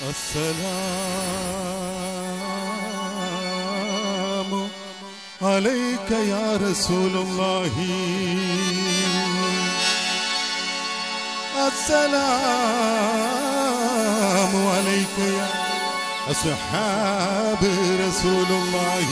السلام عليك يا رسول الله السلام عليك يا أصحاب رسول الله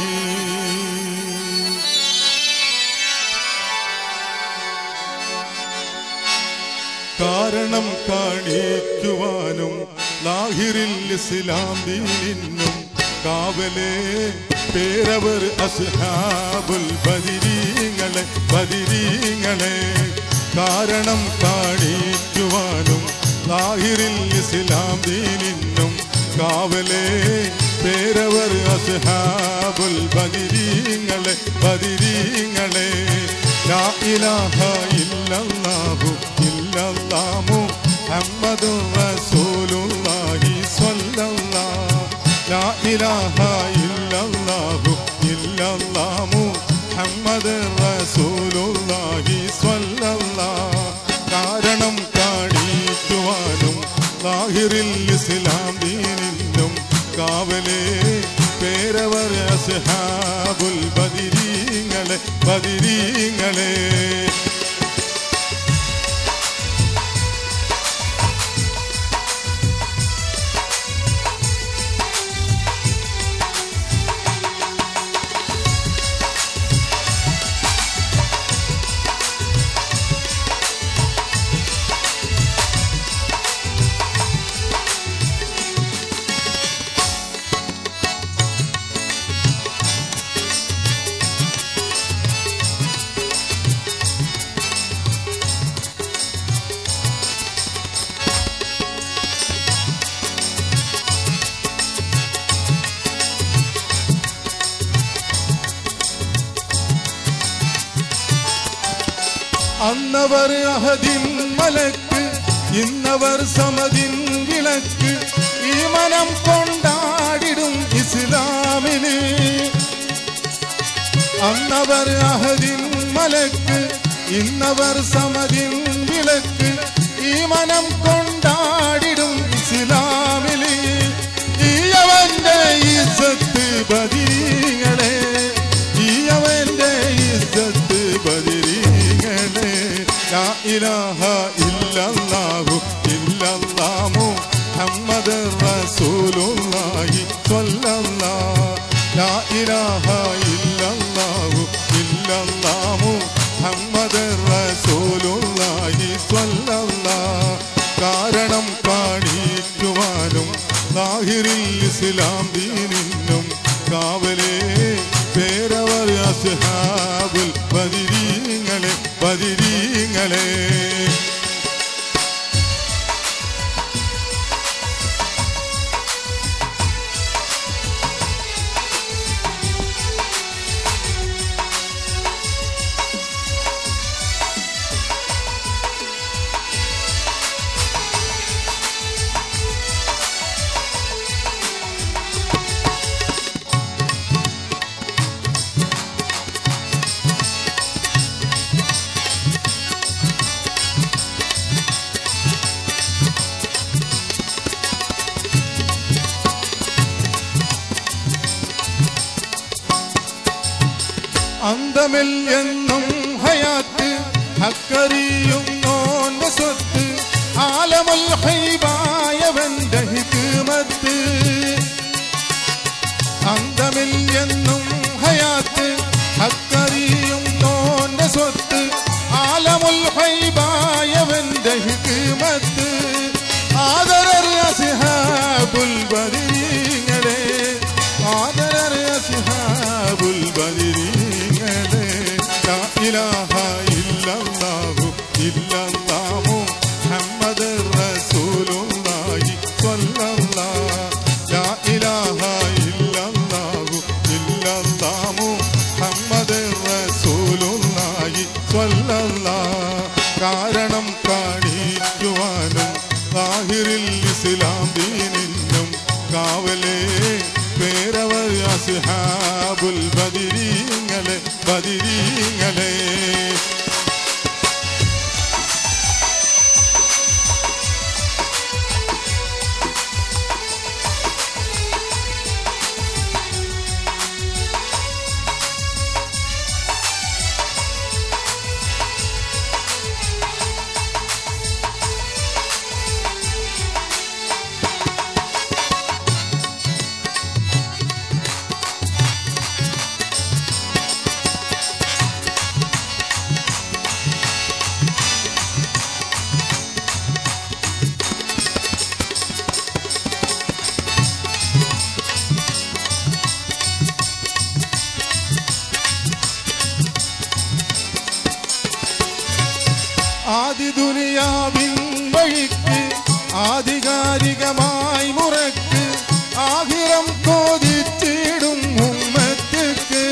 കാരണം കാണിക്കുവാനും ലാഹിറിൽ ഇസ്ലാം ദീനിന്നും കാവലേ പേരവർ അസ്ഹാബുൽ ബദിരീങ്ങളെ ബദിരീങ്ങളെ കാരണം കാണിക്കുവാനും ലാഹിറിൽ ഇസ്ലാം ദീനിന്നും കാവലേ പേരവർ അസ്ഹാബുൽ ബദിരീങ്ങളെ ബദിരീങ്ങളെ ലാ ഇലാഹ ഇല്ലല്ലാഹു ഇല്ലല്ലാഹു മുഹമ്മദുർ റസൂലുള്ളാഹി സ്വല്ലല്ലാഹു ലാ ഇലാഹ ഇല്ലല്ലാഹു ഇല്ലല്ലാഹു മുഹമ്മദുർ റസൂലുള്ളാഹി സ്വല്ലല്ലാഹു കാരണം കാണിക്കുവാനും ലാഹിറിൽ ഇസ്ലാം ദീനിന്നും കാവലേ പേരവർ അസ്ഹാബുൽ ബദിരീങ്ങളെ ബദിരീങ്ങളെ അന്നവർ അഹദിൻ മലക്ക് ഇന്നവർ സമതിൻ വിളക്ക് ഈ മനം കൊണ്ടാടിടും ഇസ്ലാമിന് അന്നവർ അഹദിൻ മലക്ക് ഇന്നവർ സമതിൻ വിളക്ക് ഈ മനം കൊണ്ടാടിടും ഇസ്ലാമില് ഈ അവന്റെ ഇസത്ത് ബദിരീങ്ങളെ ഈ അവന്റെ ഇസത്ത് ബദിരീങ്ങളെ ലാ ഇലാഹ ഇല്ലല്ലാഹു ഇല്ലല്ലാഹു മുഹമ്മദ് റസൂലുള്ളാഹി സ്വല്ലല്ലാഹു ലാ ഇലാഹ ഇല്ലല്ലാഹു ഇല്ലല്ലാഹു മുഹമ്മദ് റസൂലുള്ളാഹി സ്വല്ലല്ലാഹു കാരണം കാണിക്കുവാനും ലാഹിറിൽ ഇസ്ലാം ദീനിന്നും കാവലേ പേരവർ അസ്ഹാബുൽ ബദിരീങ്ങളെ ബദിരീങ്ങളെ അന്തമിൽ എന്നും ഹയാത്ത് ഹക്കറിയും നോന്റെ സ്വത്ത് ആലമുൽ ഹൈബായവന്റെ ഹിക്മത്ത് അന്തമിൽ എന്നും ഹയാത്ത് ഹക്കറിയും നോന്റെ സ്വത്ത് ആലമുൽ ഹൈബായവന്റെ ഹിക്മത്ത് ആദരർ അസ്ഹാബുൽ ബദരീങ്ങളെ ആദരർ അസ്ഹാബുൽ ബദരീങ്ങളെ ലാ ഇലാഹ ഇല്ലല്ലാഹു ഇല്ലല്ലാഹു മുഹമ്മദ് റസൂലുള്ളാഹി സ്വല്ലല്ലാഹു ലാ ഇലാഹ ഇല്ലല്ലാഹു ഇല്ലല്ലാഹു മുഹമ്മദ് റസൂലുള്ളാഹി സ്വല്ലല്ലാഹു കാരണം കാണിക്കുവാനും താഹിറിൽ ഇസ്ലാം ദീനിന്നും കാവലേ പേരവർ അസ്ഹാബുൽ ബദിരീങ്ങളെ ബദിരീങ്ങളെ ദുനിയാവിൻ വഴിക്ക് ആധികാരികമായി മുറക്ക് ആഹിരം കോതിച്ചിടും ഉമ്മത്തിക്ക്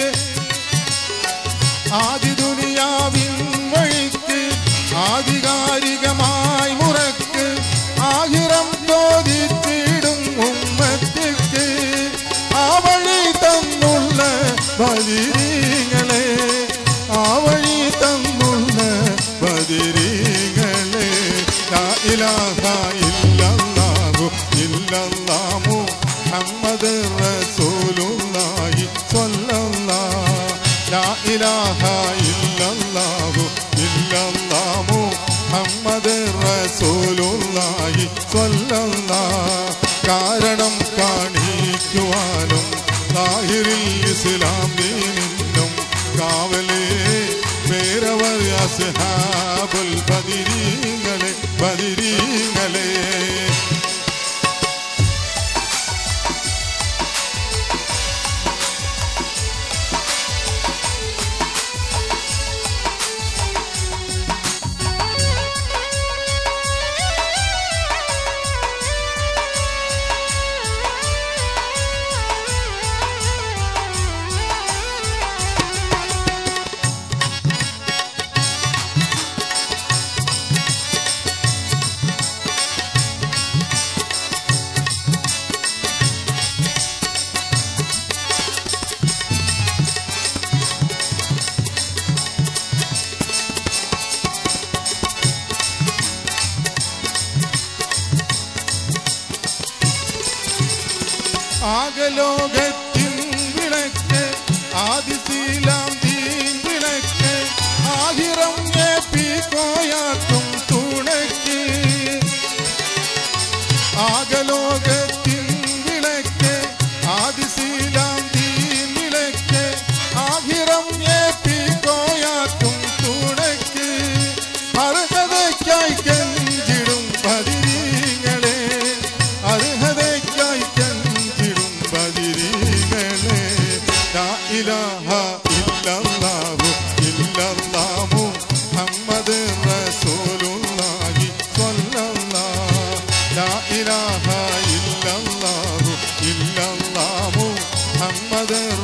ആദി ദുനിയാവിൻ വഴിക്ക് ആധികാരികമായി മുറക്ക് ആഹിരം തോതിച്ചിടും ഉമ്മത്തിക്ക് ആ വഴി തന്നുള്ള ബദിരീങ്ങളെ ആ വഴി തന്നുള്ള ബദിരീങ്ങളെ ലാ ഇലാഹ ഇല്ലല്ലാഹു ഇല്ലല്ലാഹു മുഹമ്മദ് റസൂലുള്ളാഹി സ്വല്ലല്ലാഹു ലാ ഇലാഹ ഇല്ലല്ലാഹു ഇല്ലല്ലാഹു മുഹമ്മദ് റസൂലുള്ളാഹി സ്വല്ലല്ലാഹു കാരണം കാണിക്കുവാനും താഹിറിൽ ഇസ്ലാം ദീനിനും കാവലേ വേറവർ അസ്ഹാബുൽ ബദിരീങ്ങളെ ബദിരീങ്ങളെ ആകലോകത്തിൻ വിളക്ക് ആദിശീലാം തീൻ വിളക്ക് ആഹിറം ഏപ്പിക്കോയാക്കും തുണയ്ക്ക് ആകലോകത്തിൻ വിളക്ക് ആദിശീലാം തീൻ വിളക്ക് ആഹിറം ഏപ്പിക്കോയാക്കും തുണയ്ക്ക് അർഹതയ്ക്കായി കഞ്ചിടും പതിരീങ്ങളെ അർഹതയ്ക്കായി കഞ്ചിടും പതിരീങ്ങളെ ലാ ഇലാഹ ഇല്ലല്ലാഹു ഇല്ലല്ലാഹു മുഹമ്മദ് റസൂലുള്ളാഹി സ്വല്ലല്ലാഹു ലാ ഇലാഹ ഇല്ലല്ലാഹു ഇല്ലല്ലാഹു മുഹമ്മദ്